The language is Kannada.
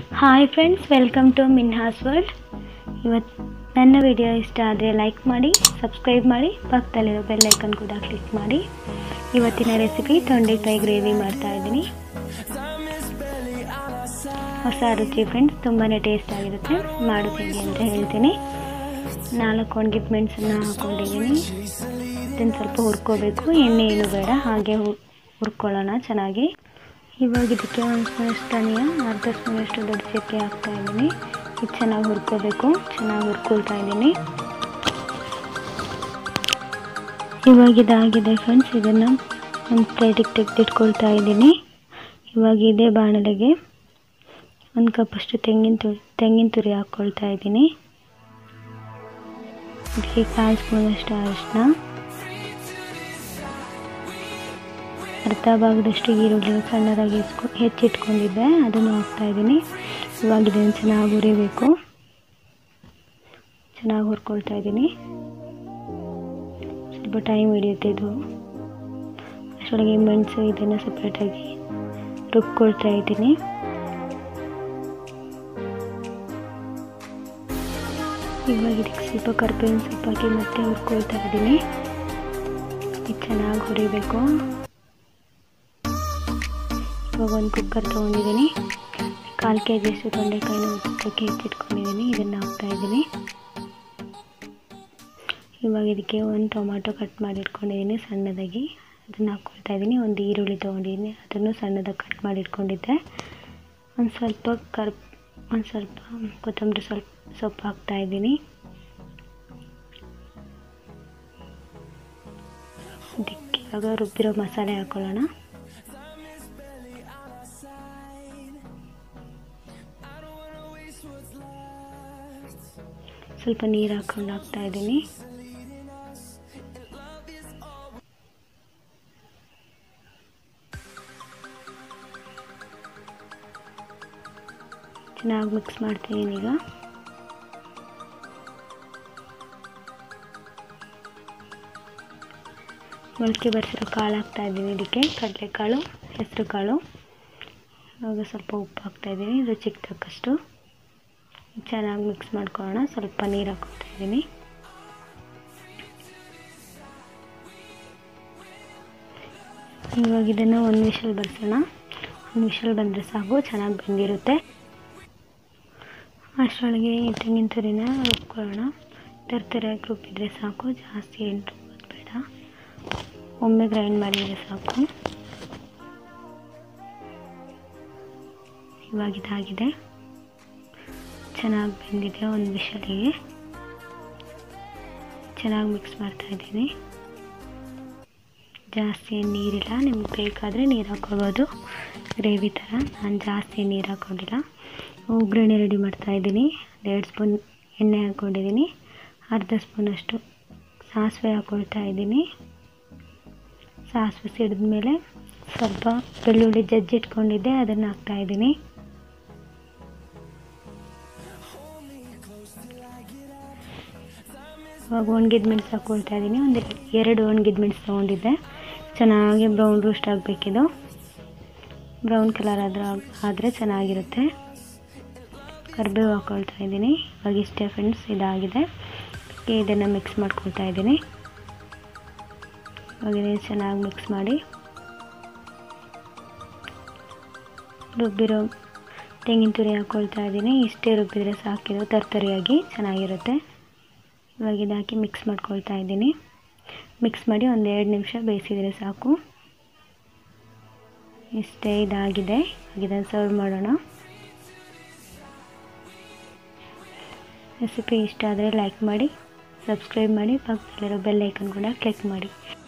hi friends welcome to Minha's world ಇವತ್ತು ನನ್ನ ವಿಡಿಯೋ ಇಷ್ಟ ಆದರೆ ಲೈಕ್ ಮಾಡಿ ಸಬ್ಸ್ಕ್ರೈಬ್ ಮಾಡಿ ಪಕ್ಕದಲ್ಲಿರೋ ಬೆಲ್ ಐಕನ್ ಕೂಡ ಕ್ಲಿಕ್ ಮಾಡಿ ಇವತ್ತಿನ ರೆಸಿಪಿ ತೊಂಡೆಕಾಯಿ ಗ್ರೇವಿ ಮಾಡ್ತಾ ಇದ್ದೀನಿ ಹೊಸ ರುಚಿ ಫ್ರೆಂಡ್ಸ್ ತುಂಬಾ ಟೇಸ್ಟ್ ಆಗಿರುತ್ತೆ ಮಾಡೋದು ಹೇಗೆ ಅಂತ ಹೇಳ್ತೀನಿ ನಾಲ್ಕು ಒಣಗಿದ ಮೆಣಸನ್ನು ಹಾಕ್ಕೊಂಡಿದ್ದೀನಿ ಇದನ್ನು ಸ್ವಲ್ಪ ಹುರ್ಕೋಬೇಕು ಎಣ್ಣೆ ಏನು ಬೇಡ ಹಾಗೆ ಹುರ್ಕೊಳ್ಳೋಣ ಚೆನ್ನಾಗಿ ಇವಾಗ ಇದಕ್ಕೆ ಒಂದು ಸ್ಪೂನಷ್ಟು ಧನಿಯಾ ಅರ್ಧ ಸ್ಪೂನಷ್ಟು ದೊಡ್ಡ ಚಕ್ಕೆ ಹಾಕ್ತಾ ಇದ್ದೀನಿ ಇದು ಚೆನ್ನಾಗಿ ಹುರ್ಕೋಬೇಕು ಚೆನ್ನಾಗಿ ಹುರ್ಕೊಳ್ತಾ ಇದ್ದೀನಿ ಇವಾಗ ಇದಾಗಿದೆ ಫ್ರೆಂಡ್ಸ್ ಇದನ್ನು ಒಂದು ಪ್ಲೇಟಿಗೆ ತೆಗೆದಿಟ್ಕೊಳ್ತಾ ಇದ್ದೀನಿ ಇವಾಗ ಇದೇ ಬಾಣಲೆಗೆ ಒಂದು ಕಪ್ಪಷ್ಟು ತೆಂಗಿನ ತುರಿ ತೆಂಗಿನ ತುರಿ ಹಾಕ್ಕೊಳ್ತಾ ಇದ್ದೀನಿ ಇದಕ್ಕೆ ಕಾಲು ಸ್ಪೂನಷ್ಟು ಅರಿಶಿನ ಅರ್ಧ ಭಾಗದಷ್ಟು ಈರುಳ್ಳಿ ಸಣ್ಣದಾಗಿ ಹೆಚ್ಕೊ ಹೆಚ್ಚಿಟ್ಕೊಂಡಿದ್ದೆ ಅದನ್ನು ಹಾಕ್ತಾ ಇದ್ದೀನಿ ಇವಾಗ ಇದನ್ನು ಚೆನ್ನಾಗಿ ಹುರಿಬೇಕು ಚೆನ್ನಾಗಿ ಹುರ್ಕೊಳ್ತಾ ಇದ್ದೀನಿ ಸ್ವಲ್ಪ ಟೈಮ್ ಹಿಡಿಯುತ್ತೆ ಇದು ಅಷ್ಟರೊಳಗೆ ಮೆಣಸು ಇದನ್ನು ಸಪ್ರೇಟಾಗಿ ರುಬ್ಕೊಳ್ತಾ ಇದ್ದೀನಿ ಇವಾಗ ಇದಕ್ಕೆ ಸ್ವಲ್ಪ ಕರ್ಬೇವಿನ ಸೊಪ್ಪು ಹಾಕಿ ಮತ್ತೆ ಹುರ್ಕೊಳ್ತಾ ಇದ್ದೀನಿ ಇದು ಚೆನ್ನಾಗಿ ಹುರಿಬೇಕು ಇವಾಗ ಒಂದು ಕುಕ್ಕರ್ ತೊಗೊಂಡಿದ್ದೀನಿ ಕಾಲು ಕೆ ಜಿಯಷ್ಟು ತೊಂಡೆಕಾಯಿನ ಉದ್ದಕ್ಕೆ ಹೆಚ್ಚಿಟ್ಕೊಂಡಿದ್ದೀನಿ ಇದನ್ನು ಹಾಕ್ತಾ ಇದ್ದೀನಿ ಇವಾಗ ಇದಕ್ಕೆ ಒಂದು ಟೊಮಾಟೊ ಕಟ್ ಮಾಡಿ ಇಟ್ಕೊಂಡಿದ್ದೀನಿ ಸಣ್ಣದಾಗಿ ಅದನ್ನು ಹಾಕ್ಕೊಳ್ತಾ ಇದ್ದೀನಿ ಒಂದು ಈರುಳ್ಳಿ ತೊಗೊಂಡಿದ್ದೀನಿ ಅದನ್ನು ಸಣ್ಣದಾಗಿ ಕಟ್ ಮಾಡಿ ಇಟ್ಕೊಂಡಿದ್ದೆ ಒಂದು ಸ್ವಲ್ಪ ಕರ್ ಒಂದು ಸ್ವಲ್ಪ ಕೊತ್ತಂಬರಿ ಸ್ವಲ್ಪ ಸೊಪ್ಪು ಹಾಕ್ತಾ ಇದ್ದೀನಿ ಇದಕ್ಕೆ ಇವಾಗ ರುಬ್ಬಿರೋ ಮಸಾಲೆ ಹಾಕ್ಕೊಳ್ಳೋಣ ಸ್ವಲ್ಪ ನೀರು ಹಾಕೊಂಡು ಹಾಕ್ತಾ ಇದ್ದೀನಿ ಚೆನ್ನಾಗಿ ಮಿಕ್ಸ್ ಮಾಡ್ತೀನಿ ಈಗ ಮೊಳಕೆ ಬರ್ಸಿರೋ ಕಾಳು ಹಾಕ್ತಾ ಇದ್ದೀನಿ ಇದಕ್ಕೆ ಕಡಲೆಕಾಳು ಹೆಸರು ಕಾಳು ಇವಾಗ ಸ್ವಲ್ಪ ಉಪ್ಪು ಹಾಕ್ತಾ ಇದ್ದೀನಿ ರುಚಿಗೆ ತಕ್ಕಷ್ಟು ಚೆನ್ನಾಗಿ ಮಿಕ್ಸ್ ಮಾಡ್ಕೊಳ್ಳೋಣ ಸ್ವಲ್ಪ ನೀರು ಹಾಕ್ಕೊತಾ ಇದ್ದೀನಿ ಇವಾಗ ಇದನ್ನು ಒಂದು ವಿಷಲ್ ಬರ್ಸೋಣ ಒಂದು ವಿಷಲ್ ಬಂದರೆ ಸಾಕು ಚೆನ್ನಾಗಿ ಬೆಂದಿರುತ್ತೆ ಅಷ್ಟರೊಳಗೆ ತೆಂಗಿನ ತುರಿನ ರುಬ್ಕೊಳ್ಳೋಣ ತರ್ತರಿಯಾಗಿ ರುಬ್ಬಿದ್ರೆ ಸಾಕು ಜಾಸ್ತಿ ಏನು ರುಬ್ಬೋದು ಬೇಡ ಒಮ್ಮೆ ಗ್ರೈಂಡ್ ಮಾಡಿದರೆ ಸಾಕು ಇವಾಗ ಇದಾಗಿದೆ ಚೆನ್ನಾಗಿ ಬೆಂದಿದೆ ಒಂದು ವಿಷಲಿಗೆ ಚೆನ್ನಾಗಿ ಮಿಕ್ಸ್ ಮಾಡ್ತಾ ಇದ್ದೀನಿ ಜಾಸ್ತಿ ನೀರಿಲ್ಲ ನಿಮ್ಗೆ ಬೇಕಾದರೆ ನೀರು ಹಾಕ್ಕೊಳ್ಬೋದು ಗ್ರೇವಿ ಥರ ನಾನು ಜಾಸ್ತಿ ನೀರು ಹಾಕ್ಕೊಂಡಿಲ್ಲ ಒಗ್ಗರಣೆ ರೆಡಿ ಮಾಡ್ತಾ ಇದ್ದೀನಿ ಎರಡು ಸ್ಪೂನ್ ಎಣ್ಣೆ ಹಾಕ್ಕೊಂಡಿದ್ದೀನಿ ಅರ್ಧ ಸ್ಪೂನಷ್ಟು ಸಾಸಿವೆ ಹಾಕ್ಕೊಳ್ತಾ ಇದ್ದೀನಿ ಸಾಸಿವೆ ಸಿಡಿದ ಮೇಲೆ ಸ್ವಲ್ಪ ಬೆಳ್ಳುಳ್ಳಿ ಜಜ್ಜಿಟ್ಕೊಂಡಿದ್ದೆ ಅದನ್ನು ಹಾಕ್ತಾ ಇದ್ದೀನಿ ಇವಾಗ ಒಣಗಿದ ಮೆಣಸು ಹಾಕ್ಕೊಳ್ತಾ ಇದ್ದೀನಿ ಒಂದು ಎರಡು ಒಣಗಿದ ಮೆಣಸು ತೊಗೊಂಡಿದ್ದೆ ಚೆನ್ನಾಗಿ ಬ್ರೌನ್ ರೋಸ್ಟ್ ಆಗಬೇಕಿದು ಬ್ರೌನ್ ಕಲರ್ ಆದ್ರೆ ಆದರೆ ಚೆನ್ನಾಗಿರುತ್ತೆ ಕರಿಬೇವು ಹಾಕ್ಕೊಳ್ತಾ ಇದ್ದೀನಿ ಇವಾಗ ಇಷ್ಟೇ ಫ್ರೆಂಡ್ಸ್ ಇದಾಗಿದೆ ಇದನ್ನು ಮಿಕ್ಸ್ ಮಾಡ್ಕೊಳ್ತಾ ಇದ್ದೀನಿ ಇವಾಗ ಇದನ್ನು ಚೆನ್ನಾಗಿ ಮಿಕ್ಸ್ ಮಾಡಿ ರುಬ್ಬಿರೋ ತೆಂಗಿನ ತುರಿ ಹಾಕ್ಕೊಳ್ತಾ ಇದ್ದೀನಿ ಇಷ್ಟೇ ರುಬ್ಬಿದರೆ ಸಾಕಿರೋ ತರ್ತರಿಯಾಗಿ ಚೆನ್ನಾಗಿರುತ್ತೆ ಇವಾಗ ಇದು ಹಾಕಿ ಮಿಕ್ಸ್ ಮಾಡ್ಕೊಳ್ತಾ ಇದ್ದೀನಿ ಮಿಕ್ಸ್ ಮಾಡಿ ಒಂದು ಎರಡು ನಿಮಿಷ ಬೇಯಿಸಿದರೆ ಸಾಕು ಇಷ್ಟೇ ಇದಾಗಿದೆ ಇದನ್ನು ಸರ್ವ್ ಮಾಡೋಣ ರೆಸಿಪಿ ಇಷ್ಟ ಆದರೆ ಲೈಕ್ ಮಾಡಿ ಸಬ್ಸ್ಕ್ರೈಬ್ ಮಾಡಿ ಪಕ್ಕದಲ್ಲಿರೋ ಬೆಲ್ ಐಕನ್ ಕೂಡ ಕ್ಲಿಕ್ ಮಾಡಿ